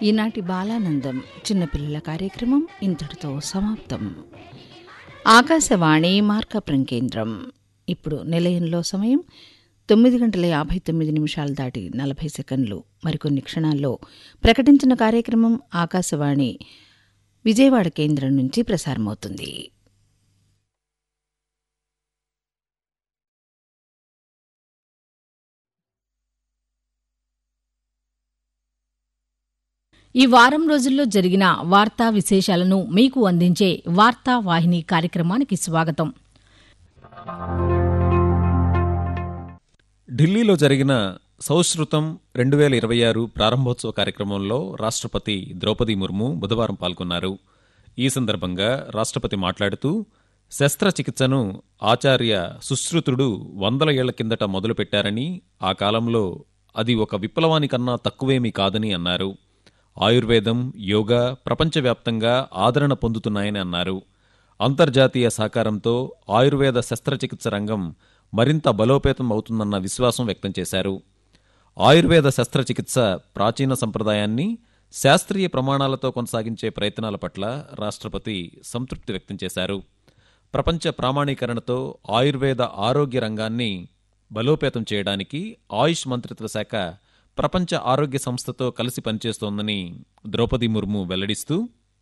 ఈనాటి బాలానందం చిన్నపిల్లల కార్యక్రమం ఇంతటితో సమాప్తం ఆకాశవాణి మార్కప్రం కేంద్రం ఇప్పుడు నిలయంలో సమయం తొమ్మిది గంటల యాభై తొమ్మిది నిమిషాలు దాటి నలభై సెకండ్లు మరికొన్ని క్షణాల్లో ప్రకటించిన కార్యక్రమం ఆకాశవాణి విజయవాడ కేంద్రం నుంచి ప్రసారమవుతుంది ఈ వారం రోజుల్లో జరిగిన వార్తా విశేషాలను మీకు అందించే వార్తా వాహిని కార్యక్రమానికి స్వాగతం ఢిల్లీలో జరిగిన సౌశ్రుతం రెండు వేల ఇరవై ఆరు ప్రారంభోత్సవ కార్యక్రమంలో రాష్ట్రపతి ద్రౌపది ముర్ము బుధవారం పాల్గొన్నారు ఈ సందర్భంగా రాష్ట్రపతి మాట్లాడుతూ శస్త్రచికిత్సను ఆచార్య సుశ్రుతుడు వందల ఏళ్ల కిందట మొదలుపెట్టారని ఆ కాలంలో అది ఒక విప్లవానికన్నా తక్కువేమీ కాదని అన్నారు ఆయుర్వేదం యోగా ప్రపంచవ్యాప్తంగా ఆదరణ పొందుతున్నాయని అన్నారు అంతర్జాతీయ సహకారంతో ఆయుర్వేద శస్త్రచికిత్స రంగం మరింత బలోపేతం అవుతుందన్న విశ్వాసం వ్యక్తం చేశారు ఆయుర్వేద శస్త్రచికిత్స ప్రాచీన సంప్రదాయాన్ని శాస్త్రీయ ప్రమాణాలతో కొనసాగించే ప్రయత్నాల పట్ల రాష్ట్రపతి సంతృప్తి వ్యక్తం చేశారు ప్రపంచ ప్రామాణీకరణతో ఆయుర్వేద ఆరోగ్య రంగాన్ని బలోపేతం చేయడానికి ఆయుష్ మంత్రిత్వ శాఖ ప్రపంచ ఆరోగ్య సంస్థతో కలిసి పనిచేస్తోందని ద్రౌపది ముర్ము వెల్లడిస్తూ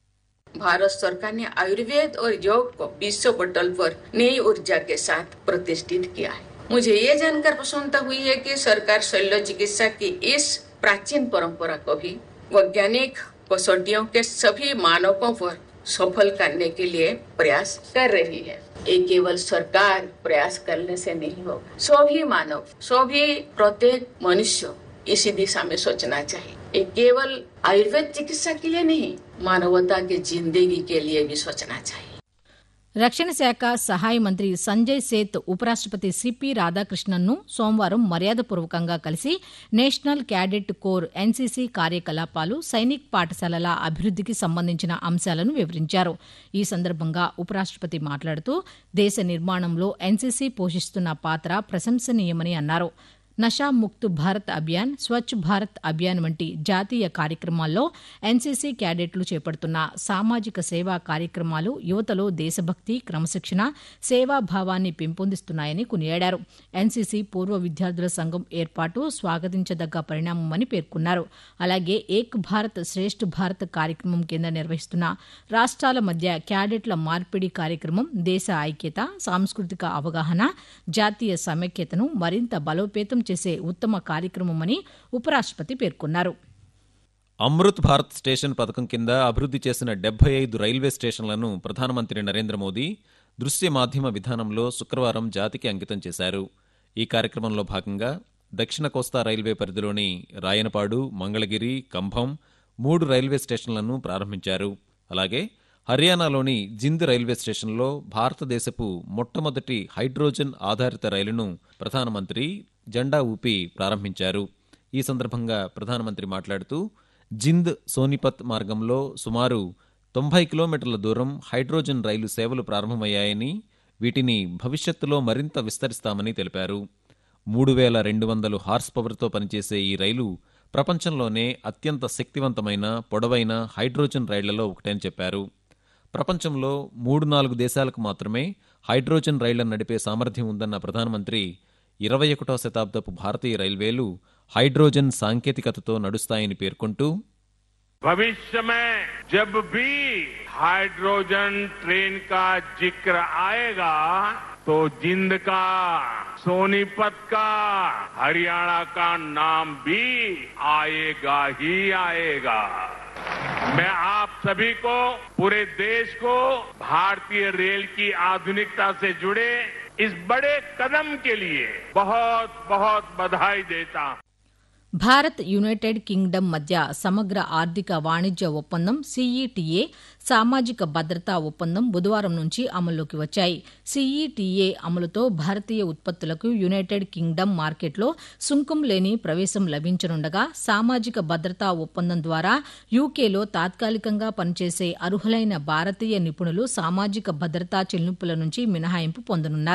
भारत सरकार ने आयुर्वेद और योग को विश्व पटल पर नई ऊर्जा के साथ प्रतिष्ठित किया है मुझे ये जानकर प्रसन्नता हुई है कि सरकार शल्य चिकित्सा की इस प्राचीन परंपरा को भी वैज्ञानिक कसौटियों के सभी मानकों पर सफल करने के लिए प्रयास कर रही है ये केवल सरकार प्रयास करने से नहीं होगा सभी मानव सभी प्रत्येक मनुष्य इसी दिशा में सोचना चाहिए ये केवल आयुर्वेद चिकित्सा के लिए नहीं मानवता की जिंदगी के लिए भी सोचना चाहिए రక్షణ శాఖ సహాయ మంత్రి సంజయ్ సేత్ ఉపరాష్టపతి సిపి రాధాకృష్ణన్ను సోమవారం మర్యాదపూర్వకంగా కలిసి నేషనల్ క్యాడెట్ కోర్ ఎన్సీసీ కార్యకలాపాలు సైనిక్ పాఠశాలల అభివృద్దికి సంబంధించిన అంశాలను వివరించారు ఈ సందర్భంగా ఉపరాష్టపతి మాట్లాడుతూ దేశ నిర్మాణంలో ఎన్సీసీ పోషిస్తున్న పాత్ర ప్రశంసనీయమని అన్నారు నషా ముక్త్ భారత్ అభియాన్ స్వచ్ఛ భారత్ అభియాన్ వంటి జాతీయ కార్యక్రమాల్లో ఎన్సీసీ క్యాడెట్లు చేపడుతున్న సామాజిక సేవా కార్యక్రమాలు యువతలో దేశభక్తి క్రమశిక్షణ సేవాభావాన్ని పెంపొందిస్తున్నాయని కొనియాడారు ఎన్సీసీ పూర్వ విద్యార్థుల సంఘం ఏర్పాటు స్వాగతించదగ్గ పరిణామమని పేర్కొన్నారు అలాగే ఏక్ భారత్ శ్రేష్ఠ భారత్ కార్యక్రమం కింద నిర్వహిస్తున్న రాష్ట్రాల మధ్య క్యాడెట్ల మార్పిడి కార్యక్రమం దేశ ఐక్యత సాంస్కృతిక అవగాహన జాతీయ సమైక్యతను మరింత బలోపేతం చేసే ఉత్తమ కార్యక్రమమని ఉపరాష్టపతి పేర్కొన్నారు అమృత్ భారత్ స్టేషన్ పథకం కింద అభివృద్ధి చేసిన డెబ్బై ఐదు రైల్వే స్టేషన్లను ప్రధానమంత్రి నరేంద్ర మోదీ దృశ్య మాధ్యమ విధానంలో శుక్రవారం జాతికి అంకితం చేశారు ఈ కార్యక్రమంలో భాగంగా దక్షిణ కోస్తా రైల్వే పరిధిలోని రాయనపాడు మంగళగిరి కంభం మూడు రైల్వే స్టేషన్లను ప్రారంభించారు అలాగే హర్యానాలోని జింద్ రైల్వే స్టేషన్లో భారతదేశపు మొట్టమొదటి హైడ్రోజన్ ఆధారిత రైలును ప్రధానమంత్రి జెండా ఊపి ప్రారంభించారు ఈ సందర్భంగా ప్రధానమంత్రి మాట్లాడుతూ జింద్ సోనిపత్ మార్గంలో సుమారు తొంభై కిలోమీటర్ల దూరం హైడ్రోజన్ రైలు సేవలు ప్రారంభమయ్యాయని వీటిని భవిష్యత్తులో మరింత విస్తరిస్తామని తెలిపారు మూడు వేల రెండు వందలు హార్స్ పవర్తో పనిచేసే ఈ రైలు ప్రపంచంలోనే అత్యంత శక్తివంతమైన పొడవైన హైడ్రోజన్ రైళ్లలో ఒకటని చెప్పారు ప్రపంచంలో మూడు నాలుగు దేశాలకు మాత్రమే హైడ్రోజన్ రైళ్లను నడిపే సామర్థ్యం ఉందన్న ప్రధానమంత్రి ఇరవై ఒకటో శతాబ్దపు భారతీయ రైల్వేలు హైడ్రోజన్ సాంకేతికతతో నడుస్తాయని పేర్కొంటూ भविष्य में जब भी हाइड्रोजन ट्रेन का जिक्र आएगा तो जिंद का सोनीपत का हरियाणा का नाम भी आएगा ही आएगा मैं आप सभी को पूरे देश को भारतीय रेल की आधुनिकता से जुड़े इस बड़े कदम के लिए बहुत बहुत बधाई देता हूं భారత్ యునైటెడ్ కింగ్డమ్ మధ్య సమగ్ర ఆర్థిక వాణిజ్య ఒప్పందం సీఈటీఏ సామాజిక భద్రతా ఒప్పందం బుధవారం నుంచి అమల్లోకి వచ్చాయి సీఈటీఏ అమలుతో భారతీయ ఉత్పత్తులకు యునైటెడ్ కింగ్డమ్ మార్కెట్లో సుంకం లేని ప్రవేశం లభించనుండగా సామాజిక భద్రతా ఒప్పందం ద్వారా యూకేలో తాత్కాలికంగా పనిచేసే అర్హులైన భారతీయ నిపుణులు సామాజిక భద్రతా చెల్లింపుల నుంచి మినహాయింపు పొందనున్నారు